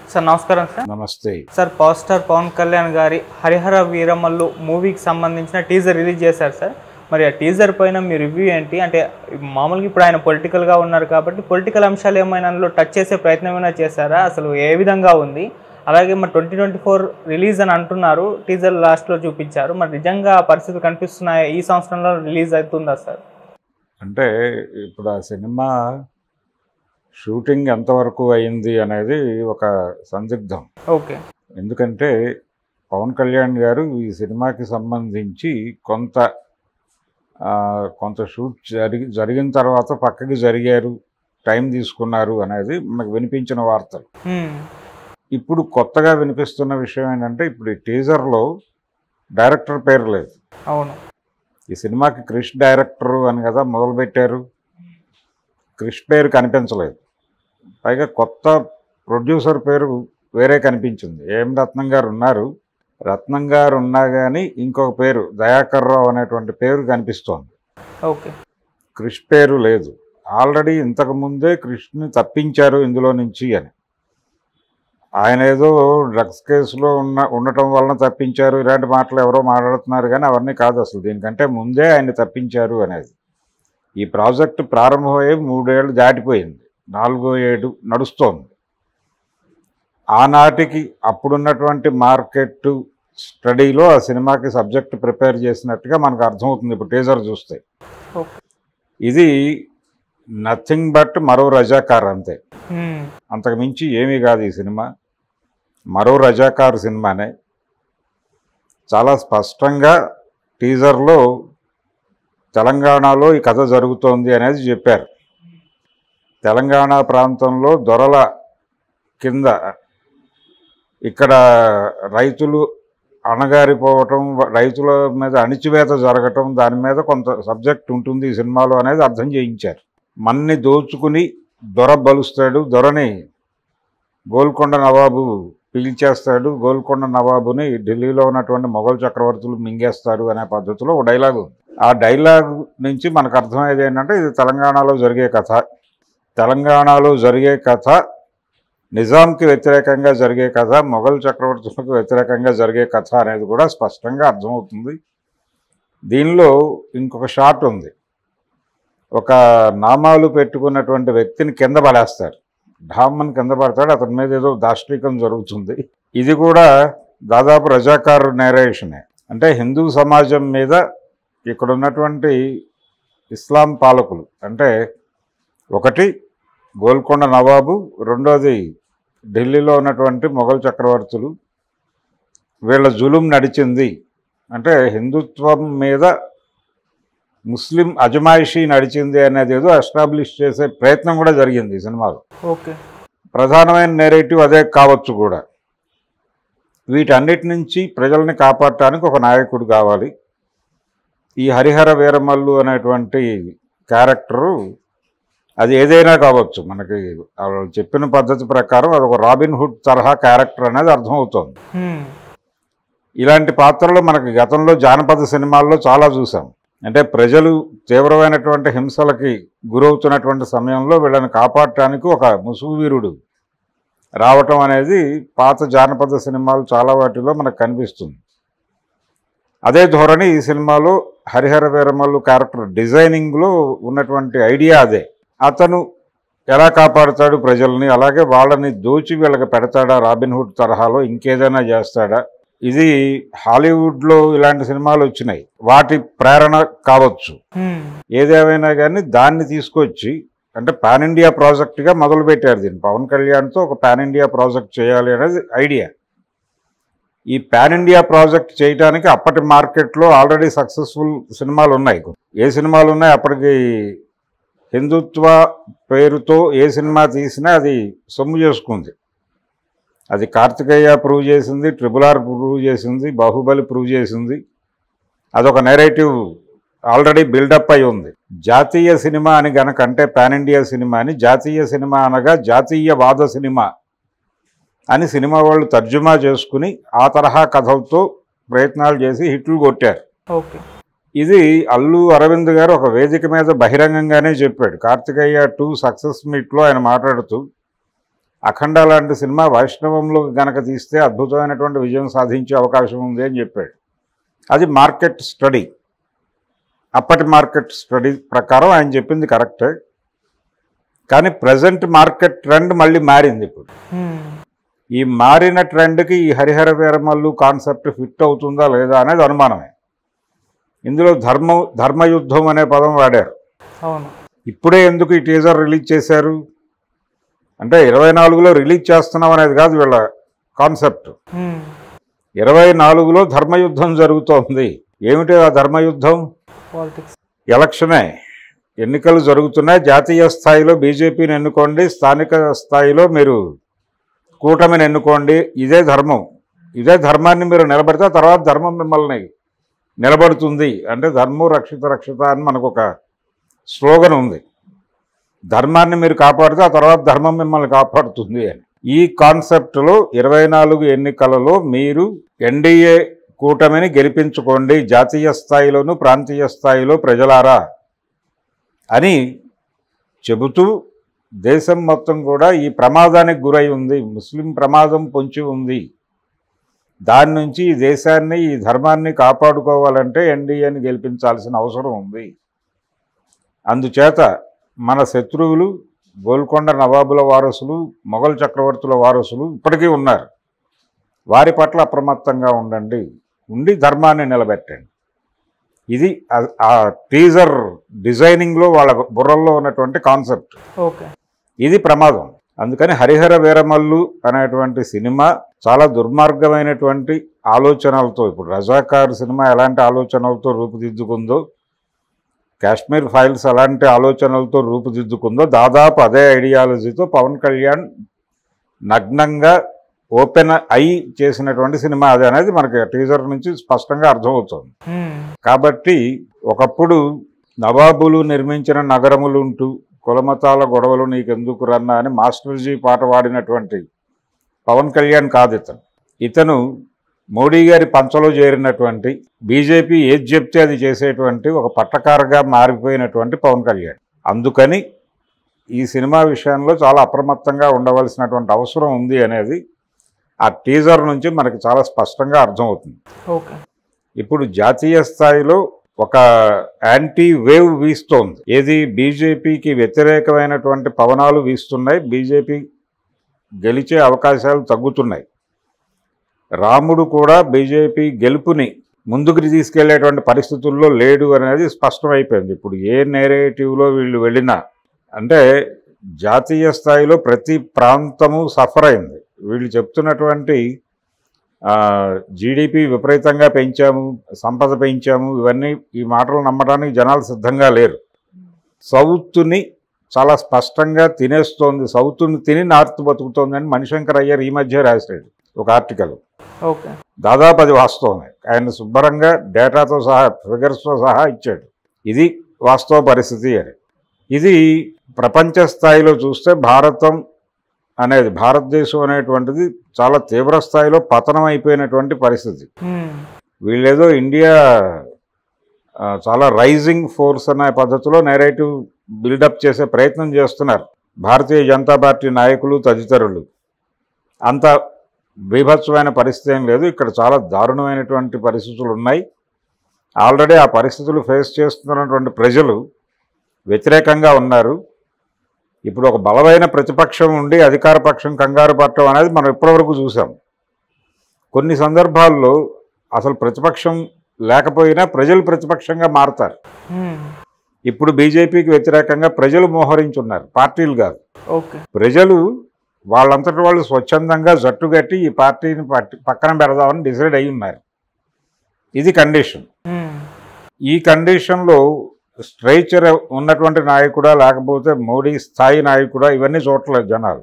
Sir నమస్కారం sir నమస్తే sir power star Pawan Kalyan గారి హరిహర వీరమల్లు మూవీకి సంబంధించిన టీజర్ రిలీజ్ చేశారు సార్ మరి ఆ టీజర్ పైన మీ రివ్యూ ఏంటి అంటే మామూలుగా ఇప్పుడు ఆయన పొలిటికల్గా ఉన్నారు కాబట్టి పొలిటికల్ అంశాలు ఏమైనా అందులో టచ్ చేసే ప్రయత్నం ఏమైనా చేశారా అసలు ఏ విధంగా ఉంది అలాగే మరి ట్వంటీ ట్వంటీ ఫోర్ రిలీజ్ అని అంటున్నారు టీజర్ లాస్ట్లో చూపించారు మరి నిజంగా ఆ పరిస్థితులు కనిపిస్తున్నాయి ఈ సంవత్సరంలో రిలీజ్ అవుతుందా సార్ అంటే ఇప్పుడు ఆ సినిమా షూటింగ్ ఎంతవరకు అయింది అనేది ఒక సందిగ్ధం ఓకే ఎందుకంటే పవన్ కళ్యాణ్ గారు ఈ సినిమాకి సంబంధించి కొంత ఆ, కొంత షూట్ జరిగి జరిగిన తర్వాత పక్కకి జరిగారు టైం తీసుకున్నారు అనేది మనకు వినిపించిన వార్తలు హ్మ్. ఇప్పుడు కొత్తగా వినిపిస్తున్న విషయం ఏంటంటే ఇప్పుడు ఈ టీజర్లో డైరెక్టర్ పేరు లేదు అవును ఈ సినిమాకి క్రిష్ డైరెక్టర్ అని కదా మొదలుపెట్టారు క్రిష్ పేరు కనిపించలేదు పైగా కొత్త ప్రొడ్యూసర్ పేరు వేరే కనిపించింది ఏం రత్నం గారు ఉన్నారు రత్నం గారు ఉన్నా కానీ ఇంకొక పేరు దయాకర్ రావు అనేటువంటి పేరు కనిపిస్తోంది ఓకే క్రిష్ పేరు లేదు ఆల్రెడీ ఇంతకు ముందే క్రిష్ని తప్పించారు ఇందులో నుంచి అని ఆయన ఏదో డ్రగ్స్ కేసులో ఉన్న ఉండటం వలన తప్పించారు ఇలాంటి మాటలు ఎవరో మాట్లాడుతున్నారు కానీ అవన్నీ కాదు అసలు దీనికంటే ముందే ఆయన తప్పించారు అనేది ఈ ప్రాజెక్టు ప్రారంభమయ్యే మూడేళ్ళు దాటిపోయింది నాలుగో ఏడు నడుస్తోంది ఆనాటికి అప్పుడున్నటువంటి మార్కెట్ స్టడీలో ఆ సినిమాకి సబ్జెక్ట్ ప్రిపేర్ చేసినట్టుగా మనకు అర్థమవుతుంది ఇప్పుడు టీజర్ చూస్తే ఓకే ఇది నథింగ్ బట్ మరో రజాకార్ అంతే హ్మ్. అంతకు మించి ఏమీ కాదు ఈ సినిమా మరో రజాకార్ సినిమానే చాలా స్పష్టంగా టీజర్లో తెలంగాణలో ఈ కథ జరుగుతోంది అనేది చెప్పారు తెలంగాణ ప్రాంతంలో దొరల కింద ఇక్కడ రైతులు అణగారిపోవటం రైతుల మీద అణిచివేత జరగటం దాని మీద కొంత సబ్జెక్ట్ ఉంటుంది ఈ సినిమాలో అనేది అర్థం చేయించారు మన్ని దోచుకుని దొర బలుస్తాడు దొరని గోల్కొండ నవాబు పీల్చేస్తాడు గోల్కొండ నవాబుని ఢిల్లీలో ఉన్నటువంటి మొఘల్ చక్రవర్తులు మింగేస్తారు అనే పద్ధతిలో ఒక డైలాగ్ ఉంది ఆ డైలాగ్ నుంచి మనకు అర్థమయ్యేది ఏంటంటే ఇది తెలంగాణలో జరిగే కథ తెలంగాణలో జరిగే కథ నిజాంకి వ్యతిరేకంగా జరిగే కథ మొఘల్ చక్రవర్తులకు వ్యతిరేకంగా జరిగే కథ అనేది కూడా స్పష్టంగా అర్థమవుతుంది దీనిలో ఇంకొక షాట్ ఉంది ఒక నామాలు పెట్టుకున్నటువంటి వ్యక్తిని కింద పడేస్తారు ఢామ్మని కింద పడతాడు అతని మీద ఏదో దాష్టికం జరుగుతుంది ఇది కూడా దాదాపు రజాకార్ నేరేషనే అంటే హిందూ సమాజం మీద ఇక్కడ ఉన్నటువంటి ఇస్లాం పాలకులు అంటే ఒకటి గోల్కొండ నవాబు రెండోది ఢిల్లీలో ఉన్నటువంటి మొఘల్ చక్రవర్తులు వీళ్ళ జులుం నడిచింది అంటే హిందుత్వం మీద ముస్లిం అజమాయిషీ నడిచింది అనేది ఏదో ఎస్టాబ్లిష్ చేసే ప్రయత్నం కూడా జరిగింది ఈ సినిమాలో ఓకే ప్రధానమైన నెరేటివ్ అదే కావచ్చు కూడా వీటన్నిటి నుంచి ప్రజల్ని కాపాడటానికి ఒక నాయకుడు కావాలి ఈ హరిహర వీరమల్లు అనేటువంటి క్యారెక్టరు అది ఏదైనా కావచ్చు మనకి వాళ్ళు చెప్పిన పద్ధతి ప్రకారం అది ఒక రాబిన్ హుడ్ తరహా క్యారెక్టర్ అనేది అర్థమవుతోంది హ్మ్. ఇలాంటి పాత్రలు మనకి గతంలో జానపద సినిమాల్లో చాలా చూసాం అంటే ప్రజలు తీవ్రమైనటువంటి హింసలకి గురవుతున్నటువంటి సమయంలో వీళ్ళని కాపాడటానికి ఒక ముసుగువీరుడు రావటం అనేది పాత జానపద సినిమాలు చాలా వాటిలో మనకు కనిపిస్తుంది అదే ధోరణి ఈ సినిమాలో హరిహర వీరమల్లు క్యారెక్టర్ డిజైనింగ్లో ఉన్నటువంటి ఐడియా అదే అతను ఎలా కాపాడుతాడు ప్రజల్ని అలాగే వాళ్ళని దోచి వీళ్ళకి పెడతాడా రాబిన్ హుడ్ తరహాలో ఇంకేదైనా చేస్తాడా ఇది హాలీవుడ్లో ఇలాంటి సినిమాలు వచ్చినాయి వాటి ప్రేరణ కావచ్చు హ్మ్. ఏదేమైనా కానీ దాన్ని తీసుకొచ్చి అంటే పాన్ ఇండియా ప్రాజెక్ట్గా మొదలుపెట్టారు దీన్ని పవన్ కళ్యాణ్తో ఒక పాన్ ఇండియా ప్రాజెక్ట్ చేయాలి అనేది ఐడియా ఈ పాన్ ఇండియా ప్రాజెక్ట్ చేయడానికి అప్పటి మార్కెట్లో ఆల్రెడీ సక్సెస్ఫుల్ సినిమాలు ఉన్నాయి ఏ సినిమాలు ఉన్నాయి అప్పటికి హిందుత్వ పేరుతో ఏ సినిమా తీసినా అది సొమ్ము చేసుకుంది అది కార్తికేయ ప్రూవ్ చేసింది ట్రిపుల్ ఆర్ ప్రూవ్ చేసింది బాహుబలి ప్రూవ్ చేసింది అదొక నెరేటివ్ ఆల్రెడీ బిల్డప్ అయి ఉంది జాతీయ సినిమా అని గనక అంటే పాన్ ఇండియా సినిమా అని జాతీయ సినిమా అనగా జాతీయవాద సినిమా అని సినిమా వాళ్ళు తర్జుమా చేసుకుని ఆ తరహా కథలతో ప్రయత్నాలు చేసి హిట్లు కొట్టారు ఓకే ఇది అల్లు అరవింద్ గారు ఒక వేదిక మీద బహిరంగంగానే చెప్పాడు కార్తికేయ టూ సక్సెస్ మీట్లో ఆయన మాట్లాడుతూ అఖండ లాంటి సినిమా వైష్ణవంలో గనక తీస్తే అద్భుతమైనటువంటి విజయం సాధించే అవకాశం ఉంది అని చెప్పాడు అది మార్కెట్ స్టడీ అప్పటి మార్కెట్ స్టడీ ప్రకారం ఆయన చెప్పింది కరెక్టే కానీ ప్రజెంట్ మార్కెట్ ట్రెండ్ మళ్ళీ మారింది ఇప్పుడు మ్మ్. ఈ మారిన ట్రెండ్కి ఈ హరిహర వీరమల్లు కాన్సెప్ట్ ఫిట్ అవుతుందా లేదా అనేది అనుమానమే ఇందులో ధర్మ ధర్మయుద్ధం అనే పదం వాడారు అవును ఇప్పుడే ఎందుకు ఈ టీజర్ రిలీజ్ చేశారు అంటే ఇరవై నాలుగులో రిలీజ్ చేస్తున్నాం అనేది కాదు వీళ్ళ కాన్సెప్ట్ మ్మ్. ఇరవై నాలుగులో ధర్మయుద్ధం జరుగుతోంది ఏమిటి ఆ ధర్మయుద్ధం పాలిటిక్స్ ఎలక్షనే ఎన్నికలు జరుగుతున్నాయి జాతీయ స్థాయిలో బీజేపీని ఎన్నుకోండి స్థానిక స్థాయిలో మీరు కూటమిని ఎన్నుకోండి ఇదే ధర్మం ఇదే ధర్మాన్ని మీరు నిలబడితే తర్వాత ధర్మం మిమ్మల్ని నిలబడుతుంది అంటే ధర్మం రక్షిత రక్షిత అని మనకు ఒక స్లోగన్ ఉంది ధర్మాన్ని మీరు కాపాడితే ఆ తర్వాత ధర్మం మిమ్మల్ని కాపాడుతుంది అని ఈ కాన్సెప్ట్లో ఇరవై నాలుగు ఎన్నికలలో మీరు ఎన్డీఏ కూటమిని గెలిపించుకోండి జాతీయ స్థాయిలోను ప్రాంతీయ స్థాయిలో ప్రజలారా అని చెబుతూ దేశం మొత్తం కూడా ఈ ప్రమాదానికి గురై ఉంది ముస్లిం ప్రమాదం పొంచి ఉంది దాని నుంచి ఈ దేశాన్ని ఈ ధర్మాన్ని కాపాడుకోవాలంటే ఎన్డీఏని గెలిపించాల్సిన అవసరం ఉంది అందుచేత మన శత్రువులు గోల్కొండ నవాబుల వారసులు మొఘల్ చక్రవర్తుల వారసులు ఇప్పటికీ ఉన్నారు వారి పట్ల అప్రమత్తంగా ఉండండి ఉండి ధర్మాన్ని నిలబెట్టండి ఇది ఆ- ఆ టీజర్ డిజైనింగ్లో వాళ్ళ బుర్రల్లో ఉన్నటువంటి కాన్సెప్ట్ ఓకే ఇది ప్రమాదం అందుకని హరిహర వీరమల్లు అనేటువంటి సినిమా చాలా దుర్మార్గమైనటువంటి ఆలోచనలతో ఇప్పుడు రజాకార్ సినిమా ఎలాంటి ఆలోచనలతో రూపుదిద్దుకుందో కాశ్మీర్ ఫైల్స్ ఎలాంటి ఆలోచనలతో రూపుదిద్దుకుందో దాదాపు అదే ఐడియాలజీతో పవన్ కళ్యాణ్ నగ్నంగా ఓపెన్ అయి చేసినటువంటి సినిమా అది అనేది మనకి టీజర్ నుంచి స్పష్టంగా అర్థమవుతుంది మ్మ్. కాబట్టి ఒకప్పుడు నవాబులు నిర్మించిన నగరములుంటూ కులమతాల గొడవలు నీకెందుకు రన్నా అని మాస్టర్జీ పాట పాడినటువంటి పవన్ కళ్యాణ్ కాదు ఇతను ఇతను మోడీ గారి పంచలో చేరినటువంటి బీజేపీ ఏది చెప్తే అది చేసేటువంటి ఒక పట్టకారుగా మారిపోయినటువంటి పవన్ కళ్యాణ్ అందుకని ఈ సినిమా విషయంలో చాలా అప్రమత్తంగా ఉండవలసినటువంటి అవసరం ఉంది అనేది ఆ టీజర్ నుంచి మనకి చాలా స్పష్టంగా అర్థమవుతుంది ఓకే ఇప్పుడు జాతీయ స్థాయిలో ఒక యాంటీ వేవ్ వీస్తోంది ఏది బీజేపీకి వ్యతిరేకమైనటువంటి పవనాలు వీస్తున్నాయి బీజేపీ గెలిచే అవకాశాలు తగ్గుతున్నాయి రాముడు కూడా బీజేపీ గెలుపుని ముందుకు తీసుకెళ్లేటువంటి పరిస్థితుల్లో లేడు అనేది స్పష్టమైపోయింది ఇప్పుడు ఏ నేరేటివ్లో వీళ్ళు వెళ్ళినా అంటే జాతీయ స్థాయిలో ప్రతి ప్రాంతము సఫర్ అయింది వీళ్ళు చెప్తున్నటువంటి జీడిపి విపరీతంగా పెంచాము సంపద పెంచాము ఇవన్నీ ఈ మాటలు నమ్మడానికి జనాలు సిద్ధంగా లేరు సౌత్ని చాలా స్పష్టంగా తినేస్తోంది సౌత్ని తిని నార్త్ బతుకుతోందని మణిశంకర్ అయ్యర్ ఈ మధ్య రాశాడు ఒక ఆర్టికల్ ఓకే దాదాపు అది వాస్తవమే ఆయన శుభ్రంగా డేటాతో సహా ఫిగర్స్తో సహా ఇచ్చాడు ఇది వాస్తవ పరిస్థితి అని ఇది ప్రపంచ స్థాయిలో చూస్తే భారతం అనేది భారతదేశం అనేటువంటిది చాలా తీవ్ర స్థాయిలో పతనం అయిపోయినటువంటి పరిస్థితి మ్మ్. వీళ్ళేదో ఇండియా ఆ, చాలా రైజింగ్ ఫోర్స్ అనే పద్ధతిలో నెరేటివ్ బిల్డప్ చేసే ప్రయత్నం చేస్తున్నారు భారతీయ జనతా పార్టీ నాయకులు తదితరులు అంత బీభత్సమైన పరిస్థితి ఏం లేదు ఇక్కడ చాలా దారుణమైనటువంటి పరిస్థితులు ఉన్నాయి ఆల్రెడీ ఆ పరిస్థితులు ఫేస్ చేస్తున్నటువంటి ప్రజలు వ్యతిరేకంగా ఉన్నారు ఇప్పుడు ఒక బలమైన ప్రతిపక్షం ఉండి అధికార పక్షం కంగారు పట్టడం అనేది మనం ఇప్పటివరకు చూసాం కొన్ని సందర్భాల్లో అసలు ప్రతిపక్షం లేకపోయినా ప్రజలు ప్రతిపక్షంగా మారతారు మ్మ్. ఇప్పుడు బీజేపీకి వ్యతిరేకంగా ప్రజలు మోహరించున్నారు పార్టీలు కాదు ఓకే ప్రజలు వాళ్ళంతటి వాళ్ళు స్వచ్ఛందంగా జట్టుగట్టి ఈ పార్టీని పట్టి- పక్కన పెడదామని డిసైడ్ అయి ఉన్నారు ఇది కండిషన్ మ్మ్. ఈ కండిషన్లో స్ట్రైచర్ ఉన్నటువంటి నాయకుడా లేకపోతే మోడీ స్థాయి నాయకుడా ఇవన్నీ చూడలేదు జనాలు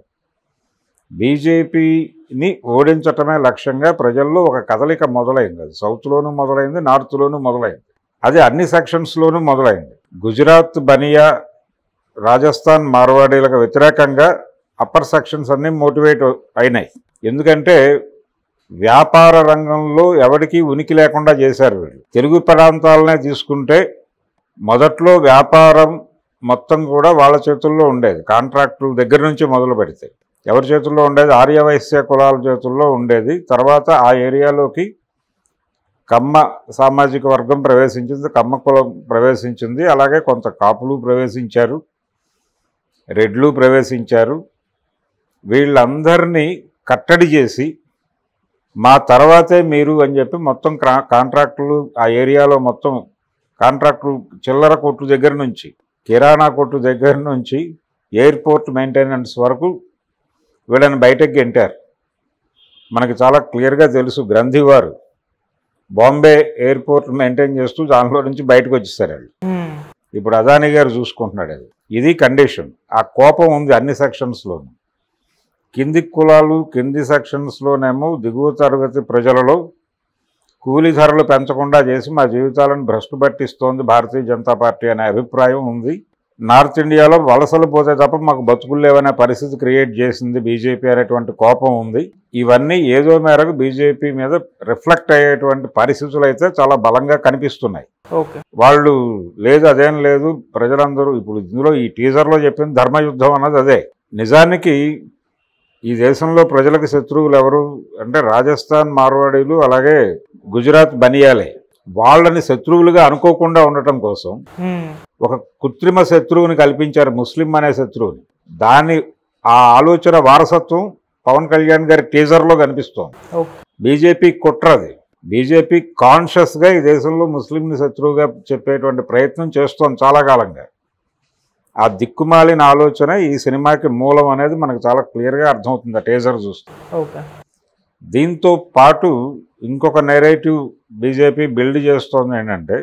బీజేపీని ఓడించటమే లక్ష్యంగా ప్రజల్లో ఒక కదలిక మొదలైంది అది సౌత్లోనూ మొదలైంది నార్త్లోనూ మొదలైంది అది అన్ని సెక్షన్స్లోనూ మొదలైంది గుజరాత్ బనియా రాజస్థాన్ మార్వాడీలకు వ్యతిరేకంగా అప్పర్ సెక్షన్స్ అన్నీ మోటివేట్ అయినాయి ఎందుకంటే వ్యాపార రంగంలో ఎవరికీ ఉనికి లేకుండా చేశారు వీళ్ళు తెలుగు ప్రాంతాలనే తీసుకుంటే మొదట్లో వ్యాపారం మొత్తం కూడా వాళ్ళ చేతుల్లో ఉండేది కాంట్రాక్టుల దగ్గర నుంచి మొదలు పెడితే ఎవరి చేతుల్లో ఉండేది ఆర్యవైశ్య కులాల చేతుల్లో ఉండేది తర్వాత ఆ ఏరియాలోకి కమ్మ సామాజిక వర్గం ప్రవేశించింది కమ్మ కులం ప్రవేశించింది అలాగే కొంత కాపులు ప్రవేశించారు రెడ్లు ప్రవేశించారు వీళ్ళందరినీ కట్టడి చేసి మా తర్వాతే మీరు అని చెప్పి మొత్తం క్రా కాంట్రాక్టులు ఆ ఏరియాలో మొత్తం కాంట్రాక్టులు చిల్లర కొట్టు దగ్గర నుంచి కిరాణా కొట్టు దగ్గర నుంచి ఎయిర్పోర్ట్ మెయింటెనెన్స్ వరకు వీళ్ళని బయటకు గెంటారు మనకి చాలా క్లియర్గా తెలుసు గ్రంథి వారు బాంబే ఎయిర్పోర్ట్ మెయింటైన్ చేస్తూ దానిలో నుంచి బయటకు వచ్చేసారు వాళ్ళు మ్మ్. ఇప్పుడు అదాని గారు చూసుకుంటున్నాడు అది ఇది కండిషన్ ఆ కోపం ఉంది అన్ని సెక్షన్స్లోనూ కింది కులాలు కింది సెక్షన్స్లోనేమో దిగువ తరగతి ప్రజలలో కూలీ ధరలు పెంచకుండా చేసి మా జీవితాలను భ్రష్టు పట్టిస్తోంది భారతీయ జనతా పార్టీ అనే అభిప్రాయం ఉంది నార్త్ ఇండియాలో వలసలు పోతే తప్ప మాకు బతుకులు లేవనే పరిస్థితి క్రియేట్ చేసింది బీజేపీ అనేటువంటి కోపం ఉంది ఇవన్నీ ఏదో మేరకు బీజేపీ మీద రిఫ్లెక్ట్ అయ్యేటువంటి పరిస్థితులు అయితే చాలా బలంగా కనిపిస్తున్నాయి ఓకే వాళ్ళు లేదు అదేం లేదు ప్రజలందరూ ఇప్పుడు ఇందులో ఈ టీజర్లో చెప్పిన ధర్మయుద్ధం అన్నది అదే నిజానికి ఈ దేశంలో ప్రజలకు శత్రువులు ఎవరు అంటే రాజస్థాన్ మార్వాడీలు అలాగే గుజరాత్ బనియాలే వాళ్ళని శత్రువులుగా అనుకోకుండా ఉండటం కోసం మ్మ్. ఒక కృత్రిమ శత్రువుని కల్పించారు ముస్లిం అనే శత్రువుని దాని ఆ ఆలోచన వారసత్వం పవన్ కళ్యాణ్ గారి టీజర్లో కనిపిస్తోంది ఓకే బీజేపీ కుట్రది బీజేపీ కాన్షియస్గా ఈ దేశంలో ముస్లింని శత్రువుగా చెప్పేటువంటి ప్రయత్నం చేస్తోంది చాలా కాలంగా ఆ దిక్కుమాలిన ఆలోచన ఈ సినిమాకి మూలం అనేది మనకు చాలా క్లియర్గా అర్థమవుతుంది ఆ టీజర్ చూస్తే ఓకే దీంతో పాటు ఇంకొక నెరేటివ్ బీజేపీ బిల్డ్ చేస్తోంది ఏంటంటే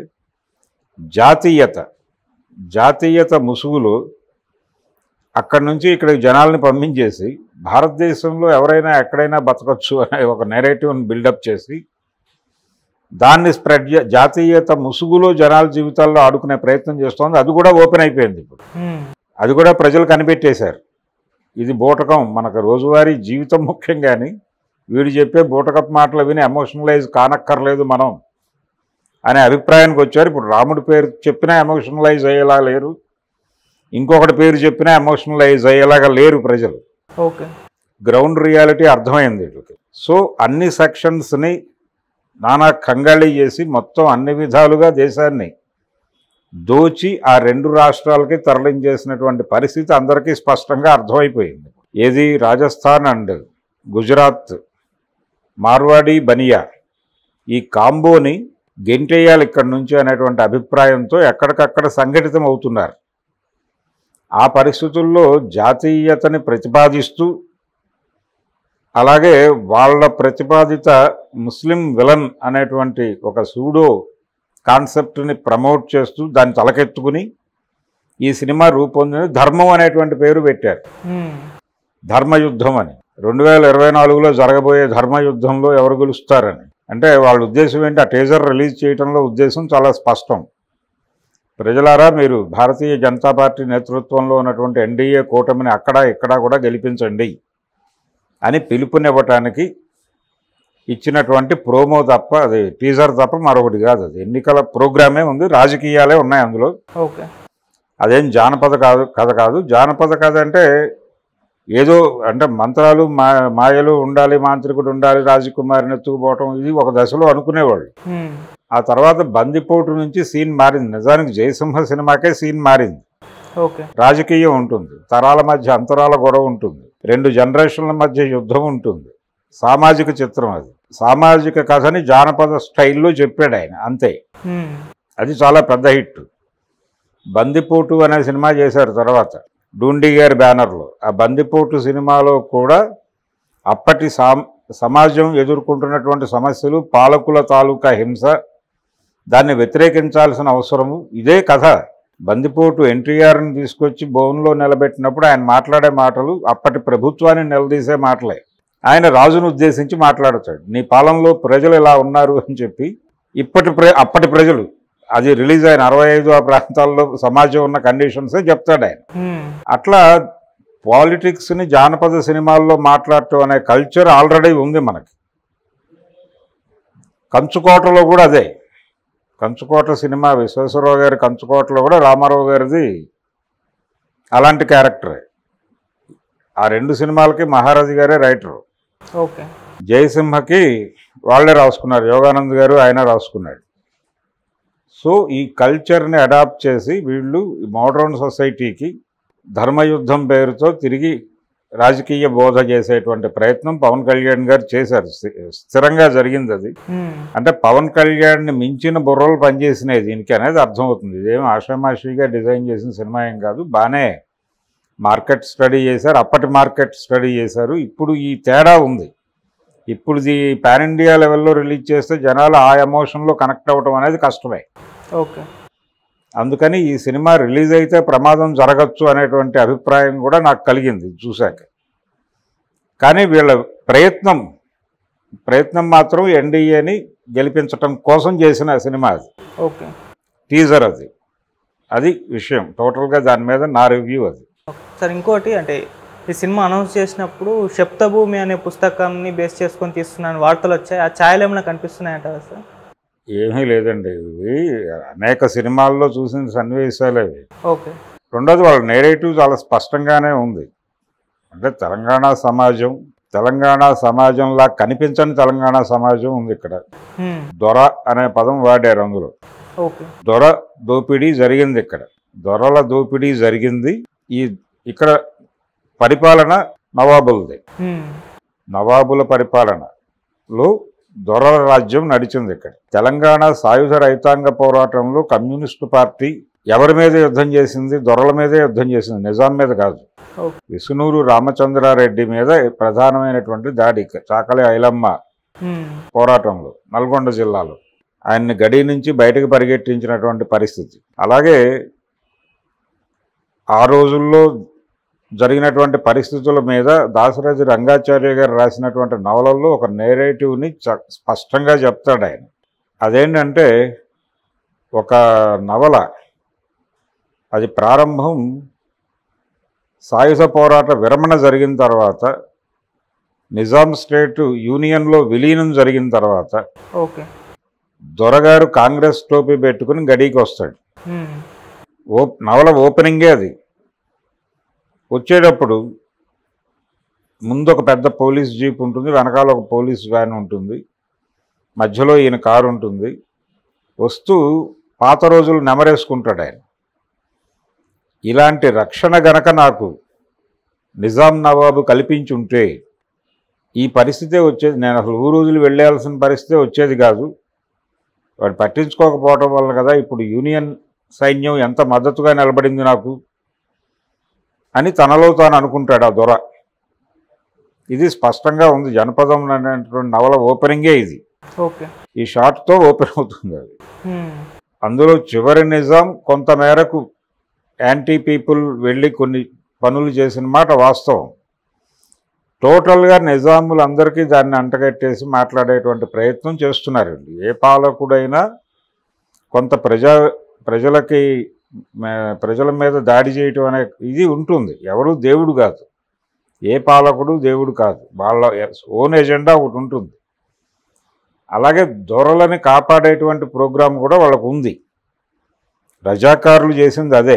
జాతీయత జాతీయత ముసుగులో అక్కడి నుంచి ఇక్కడికి జనాల్ని పంపించేసి భారతదేశంలో ఎవరైనా ఎక్కడైనా బతకచ్చు అనే ఒక నెరేటివ్ని బిల్డప్ చేసి దాన్ని స్ప్రెడ్ చే- జాతీయత ముసుగులో జనాల జీవితాల్లో ఆడుకునే ప్రయత్నం చేస్తోంది అది కూడా ఓపెన్ అయిపోయింది ఇప్పుడు మ్మ్. అది కూడా ప్రజలు కనిపెట్టేశారు ఇది బూటకం మనకు రోజువారీ జీవితం ముఖ్యం కానీ వీడు చెప్పే బూటకపు మాటలు విని ఎమోషనలైజ్ కానక్కర్లేదు మనం అనే అభిప్రాయానికి వచ్చారు ఇప్పుడు రాముడి పేరు చెప్పినా ఎమోషనలైజ్ అయ్యేలా లేరు ఇంకొకటి పేరు చెప్పినా ఎమోషనలైజ్ అయ్యేలాగా లేరు ప్రజలు ఓకే గ్రౌండ్ రియాలిటీ అర్థమైంది వీళ్ళకి సో అన్ని సెక్షన్స్ని నానా కంగాళి చేసి మొత్తం అన్ని విధాలుగా దేశాన్ని దోచి ఆ రెండు రాష్ట్రాలకి తరలించేసినటువంటి పరిస్థితి అందరికీ స్పష్టంగా అర్థమైపోయింది ఏది రాజస్థాన్ అండ్ గుజరాత్ మార్వాడి బనియా ఈ కాంబోని గెంటేయాలి ఇక్కడి నుంచి అనేటువంటి అభిప్రాయంతో ఎక్కడికక్కడ సంఘటితం అవుతున్నారు ఆ పరిస్థితుల్లో జాతీయతని ప్రతిపాదిస్తూ అలాగే వాళ్ళ ప్రతిపాదిత ముస్లిం విలన్ అనేటువంటి ఒక సూడో కాన్సెప్ట్ని ప్రమోట్ చేస్తూ దాన్ని తలకెత్తుకుని ఈ సినిమా రూపొందిన ధర్మం అనేటువంటి పేరు పెట్టారు మ్మ్. ధర్మయుద్ధం అని రెండు వేల ఇరవై నాలుగులో జరగబోయే ధర్మయుద్ధంలో ఎవరు గెలుస్తారని అంటే వాళ్ళ ఉద్దేశం ఏంటి ఆ టీజర్ రిలీజ్ చేయడంలో ఉద్దేశం చాలా స్పష్టం ప్రజలారా మీరు భారతీయ జనతా పార్టీ నేతృత్వంలో ఉన్నటువంటి ఎన్డీఏ కూటమిని అక్కడ ఇక్కడ కూడా గెలిపించండి అని పిలుపునివ్వటానికి ఇచ్చినటువంటి ప్రోమో తప్ప అది టీజర్ తప్ప మరొకటి కాదు అది ఎన్నికల ప్రోగ్రామే ఉంది రాజకీయాలే ఉన్నాయి అందులో ఓకే అదేం జానపద కాదు కథ కాదు జానపద కథ అంటే ఏదో అంటే మంత్రాలు మా మాయలు ఉండాలి మాంత్రికుడు ఉండాలి రాజకుమారిని ఎత్తుకుపోవటం ఇది ఒక దశలో అనుకునేవాళ్ళు మ్మ్. ఆ తర్వాత బందిపోటు నుంచి సీన్ మారింది నిజానికి జయసింహ సినిమాకే సీన్ మారింది ఓకే రాజకీయం ఉంటుంది తరాల మధ్య అంతరాల గొడవ ఉంటుంది రెండు జనరేషన్ల మధ్య యుద్ధం ఉంటుంది సామాజిక చిత్రం అది సామాజిక కథని జానపద స్టైల్లో చెప్పాడు ఆయన అంతే మ్మ్. అది చాలా పెద్ద హిట్ బందిపోటు అనే సినిమా చేశారు తర్వాత డూండి గారి బ్యానర్లో ఆ బందిపోటు సినిమాలో కూడా అప్పటి సాం సమాజం ఎదుర్కొంటున్నటువంటి సమస్యలు పాలకుల తాలూకా హింస దాన్ని వ్యతిరేకించాల్సిన అవసరము ఇదే కథ బందిపోటు ఎన్టీఆర్ని తీసుకొచ్చి బోన్లో నిలబెట్టినప్పుడు ఆయన మాట్లాడే మాటలు అప్పటి ప్రభుత్వాన్ని నిలదీసే మాటలే ఆయన రాజును ఉద్దేశించి మాట్లాడతాడు నీ పాలనలో ప్రజలు ఇలా ఉన్నారు అని చెప్పి ఇప్పటి ప్ర అప్పటి ప్రజలు అది రిలీజ్ అయిన అరవై ఐదు ఆ ప్రాంతాల్లో సమాజం ఉన్న కండిషన్సే చెప్తాడు ఆయన మ్మ్. అట్లా పాలిటిక్స్ని జానపద సినిమాల్లో మాట్లాడటం అనే కల్చర్ ఆల్రెడీ ఉంది మనకి కంచుకోటలో కూడా అదే కంచుకోట సినిమా విశ్వేశ్వరరావు గారి కంచుకోటలో కూడా రామారావు గారిది అలాంటి క్యారెక్టరే ఆ రెండు సినిమాలకి మహారాజు గారే రైటరు ఓకే జయసింహకి వాళ్ళే రాసుకున్నారు యోగానంద్ గారు ఆయన రాసుకున్నాడు సో ఈ కల్చర్ని అడాప్ట్ చేసి వీళ్ళు మోడర్న్ సొసైటీకి ధర్మయుద్ధం పేరుతో తిరిగి రాజకీయ బోధ చేసేటువంటి ప్రయత్నం పవన్ కళ్యాణ్ గారు చేశారు స్థి- స్థిరంగా జరిగింది అది మ్మ్. అంటే పవన్ కళ్యాణ్ని మించిన బుర్రలు పనిచేసినాయి దీనికి అనేది అర్థమవుతుంది ఇదేం ఆషామాషిగా డిజైన్ చేసిన సినిమా ఏం కాదు బాగానే మార్కెట్ స్టడీ చేశారు అప్పటి మార్కెట్ స్టడీ చేశారు ఇప్పుడు ఈ తేడా ఉంది ఇప్పుడు ఇది పాన్ ఇండియా లెవెల్లో రిలీజ్ చేస్తే జనాలు ఆ ఎమోషన్లో కనెక్ట్ అవ్వడం అనేది కష్టమే ఓకే అందుకని ఈ సినిమా రిలీజ్ అయితే ప్రమాదం జరగచ్చు అనేటువంటి అభిప్రాయం కూడా నాకు కలిగింది చూశాక కానీ వీళ్ళ ప్రయత్నం ప్రయత్నం మాత్రం ఎన్డీఏని గెలిపించటం కోసం చేసిన సినిమా అది ఓకే టీజర్ అది అది విషయం టోటల్గా దాని మీద నా రివ్యూ అది సార్ ఇంకోటి అంటే ఈ సినిమా అనౌన్స్ చేసినప్పుడు శప్తభూమి అనే పుస్తకాన్ని బేస్ చేసుకొని తీస్తున్నాను వార్తలు వచ్చాయి ఆ ఛాయలు ఏమైనా కనిపిస్తున్నాయంటారా సార్ ఏమీ లేదండి ఇవి అనేక సినిమాల్లో చూసిన సన్నివేశాలు అవి ఓకే రెండోది వాళ్ళ నేరేటివ్ చాలా స్పష్టంగానే ఉంది అంటే తెలంగాణ సమాజం తెలంగాణ సమాజంలా కనిపించని తెలంగాణ సమాజం ఉంది ఇక్కడ మ్మ్. దొర అనే పదం వాడారు అందులో ఓకే దొర దోపిడీ జరిగింది ఇక్కడ దొరల దోపిడీ జరిగింది ఈ ఇక్కడ పరిపాలన నవాబులది మ్మ్. నవాబుల పరిపాలనలో దొరల రాజ్యం నడిచింది ఇక్కడ తెలంగాణ సాయుధ రైతాంగ పోరాటంలో కమ్యూనిస్టు పార్టీ ఎవరి మీద యుద్ధం చేసింది దొరల మీదే యుద్ధం చేసింది నిజాం మీద కాదు ఓకే విసునూరు రామచంద్రారెడ్డి మీద ప్రధానమైనటువంటి దాడి చాకలి ఐలమ్మ మ్మ్. పోరాటంలో నల్గొండ జిల్లాలో ఆయన్ని గడి నుంచి బయటకు పరిగెట్టించినటువంటి పరిస్థితి అలాగే ఆ రోజుల్లో జరిగినటువంటి పరిస్థితుల మీద దాసరాజు రంగాచార్య గారు రాసినటువంటి నవలల్లో ఒక నేరేటివ్ని చ స్పష్టంగా చెప్తాడు ఆయన అదేంటంటే ఒక నవల అది ప్రారంభం సాయుధ పోరాట విరమణ జరిగిన తర్వాత నిజాం స్టేట్ యూనియన్లో విలీనం జరిగిన తర్వాత ఓకే దొరగారు కాంగ్రెస్ టోపీ పెట్టుకుని గడికి వస్తాడు మ్మ్. ఓ నవల ఓపెనింగే అది వచ్చేటప్పుడు ముందు ఒక పెద్ద పోలీస్ జీప్ ఉంటుంది వెనకాల ఒక పోలీస్ వ్యాన్ ఉంటుంది మధ్యలో ఈయన కారు ఉంటుంది వస్తూ పాత రోజులు నెమరేసుకుంటాడు ఆయన ఇలాంటి రక్షణ గనక నాకు నిజాం నవాబు కల్పించి ఉంటే ఈ పరిస్థితే వచ్చేది నేను అసలు ఊరు రోజులు వెళ్ళాల్సిన పరిస్థితే వచ్చేది కాదు వాడు పట్టించుకోకపోవడం వల్ల కదా ఇప్పుడు యూనియన్ సైన్యం ఎంత మద్దతుగా నిలబడింది నాకు అని తనలో తాను అనుకుంటాడు ఆ దొర ఇది స్పష్టంగా ఉంది జనపదం అనేటువంటి నవల ఓపెనింగే ఇది ఓకే ఈ షార్ట్తో ఓపెన్ అవుతుంది అది మ్మ్. అందులో చివరి నిజాం కొంత మేరకు యాంటీ పీపుల్ వెళ్ళి కొన్ని పనులు చేసిన మాట వాస్తవం టోటల్గా నిజాములందరికీ దాన్ని అంటగట్టేసి మాట్లాడేటువంటి ప్రయత్నం చేస్తున్నారండి ఏ పాలకుడైనా కొంత ప్రజా ప్రజలకి మే- ప్రజల మీద దాడి చేయటం అనే ఇది ఉంటుంది ఎవరు దేవుడు కాదు ఏ పాలకుడు దేవుడు కాదు వాళ్ళ ఓన్ ఎజెండా ఒకటి ఉంటుంది అలాగే దొరలని కాపాడేటువంటి ప్రోగ్రాం కూడా వాళ్ళకు ఉంది రజాకారులు చేసింది అదే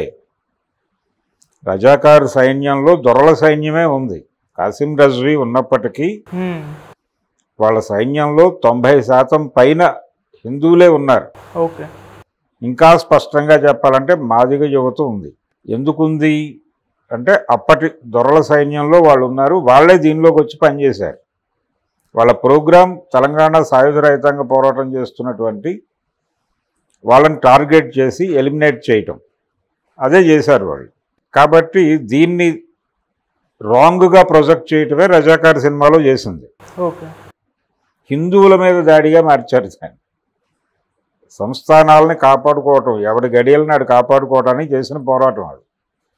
రజాకారు సైన్యంలో దొరల సైన్యమే ఉంది కాసిం రజ్వీ ఉన్నప్పటికీ మ్మ్. వాళ్ళ సైన్యంలో తొంభై శాతం పైన హిందువులే ఉన్నారు ఓకే ఇంకా స్పష్టంగా చెప్పాలంటే మాదిగ యువత ఉంది ఎందుకుంది అంటే అప్పటి దొరల సైన్యంలో వాళ్ళు ఉన్నారు వాళ్ళే దీనిలోకి వచ్చి పనిచేశారు వాళ్ళ ప్రోగ్రాం తెలంగాణ సాయుధ రైతాంగ పోరాటం చేస్తున్నటువంటి వాళ్ళని టార్గెట్ చేసి ఎలిమినేట్ చేయటం అదే చేశారు వాళ్ళు కాబట్టి దీన్ని రాంగ్గా ప్రొజెక్ట్ చేయటమే రజాకార్ సినిమాలో చేసింది ఓకే హిందువుల మీద దాడిగా మార్చారు దాన్ని సంస్థానాలని కాపాడుకోవటం ఎవడి గడియలను నాడు కాపాడుకోవటానికి చేసిన పోరాటం అది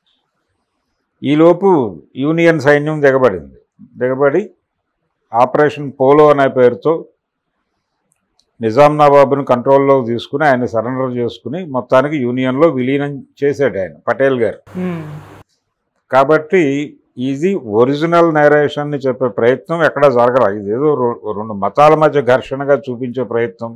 ఈలోపు యూనియన్ సైన్యం దిగబడింది దిగబడి ఆపరేషన్ పోలో అనే పేరుతో నిజాం నవాబుని కంట్రోల్లో తీసుకుని ఆయన సరెండర్ చేసుకుని మొత్తానికి యూనియన్లో విలీనం చేశాడు ఆయన పటేల్ గారు మ్మ్. కాబట్టి ఇది ఒరిజినల్ నేరేషన్ని చెప్పే ప్రయత్నం ఎక్కడ జరగదు ఇది ఏదో రో- రెండు మతాల మధ్య ఘర్షణగా చూపించే ప్రయత్నం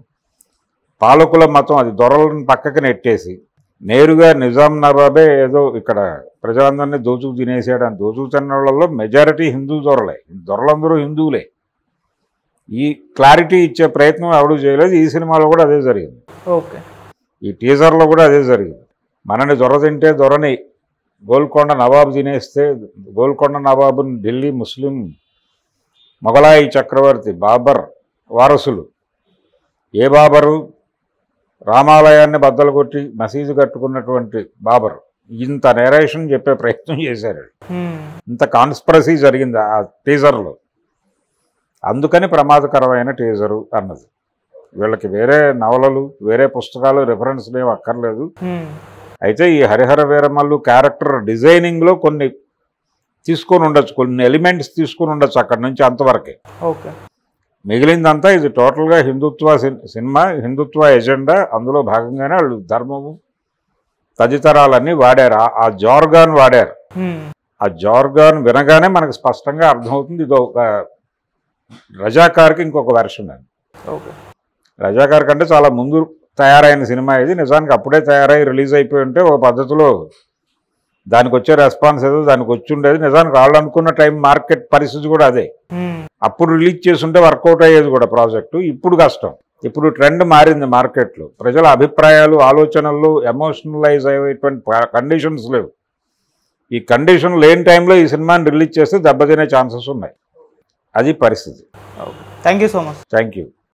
పాలకుల మతం అది దొరలను పక్కకి నెట్టేసి నేరుగా నిజాం నవాబే ఏదో ఇక్కడ ప్రజలందరినీ దోచుకు తినేసాడు అని దోచుకు తిన్న వాళ్ళలో మెజారిటీ హిందూ దొరలే దొరలందరూ హిందువులే ఈ క్లారిటీ ఇచ్చే ప్రయత్నం ఎవడూ చేయలేదు ఈ సినిమాలో కూడా అదే జరిగింది ఓకే ఈ టీజర్లో కూడా అదే జరిగింది మనని దొర తింటే దొరని గోల్కొండ నవాబు తినేస్తే గోల్కొండ నవాబుని ఢిల్లీ ముస్లిం మొఘలాయి చక్రవర్తి బాబర్ వారసులు ఏ బాబరు రామాలయాన్ని బద్దలు కొట్టి మసీదు కట్టుకున్నటువంటి బాబర్ ఇంత నేరేషన్ చెప్పే ప్రయత్నం చేశారు మ్మ్. ఇంత కాన్స్పరసీ జరిగింది ఆ టీజర్లో అందుకని ప్రమాదకరమైన టీజరు అన్నది వీళ్ళకి వేరే నవలలు వేరే పుస్తకాలు రిఫరెన్స్లు ఏం అక్కర్లేదు మ్మ్. అయితే ఈ హరిహర వీరమల్లు క్యారెక్టర్ డిజైనింగ్లో కొన్ని తీసుకొని ఉండొచ్చు కొన్ని ఎలిమెంట్స్ తీసుకొని ఉండొచ్చు అక్కడి నుంచి అంతవరకే ఓకే మిగిలిందంతా ఇది టోటల్గా హిందుత్వ సిన్- సినిమా హిందుత్వ ఎజెండా అందులో భాగంగానే వాళ్ళు ధర్మము తదితరాలన్నీ వాడారు ఆ- ఆ జార్గాన్ వాడారు మ్మ్. ఆ జార్గాన్ వినగానే మనకు స్పష్టంగా అర్థమవుతుంది ఇది ఒక రజాకార్కి ఇంకొక వెర్షన్ అని ఓకే రజాకార్ కంటే చాలా ముందు తయారైన సినిమా ఇది నిజానికి అప్పుడే తయారై రిలీజ్ అయిపోయి ఉంటే ఒక పద్ధతిలో దానికి వచ్చే రెస్పాన్స్ ఏదో దానికి వచ్చి ఉండేది నిజానికి వాళ్ళు అనుకున్న టైం మార్కెట్ పరిస్థితి కూడా అదే మ్మ్. అప్పుడు రిలీజ్ చేస్తుంటే వర్కౌట్ అయ్యేది కూడా ప్రాజెక్టు ఇప్పుడు కష్టం ఇప్పుడు ట్రెండ్ మారింది మార్కెట్లో ప్రజల అభిప్రాయాలు ఆలోచనలు ఎమోషనలైజ్ అయ్యేటువంటి కండిషన్స్ లేవు ఈ కండిషన్ లేని టైంలో ఈ సినిమాని రిలీజ్ చేస్తే దెబ్బతినే ఛాన్సెస్ ఉన్నాయి అది పరిస్థితి okay thank you so much thank you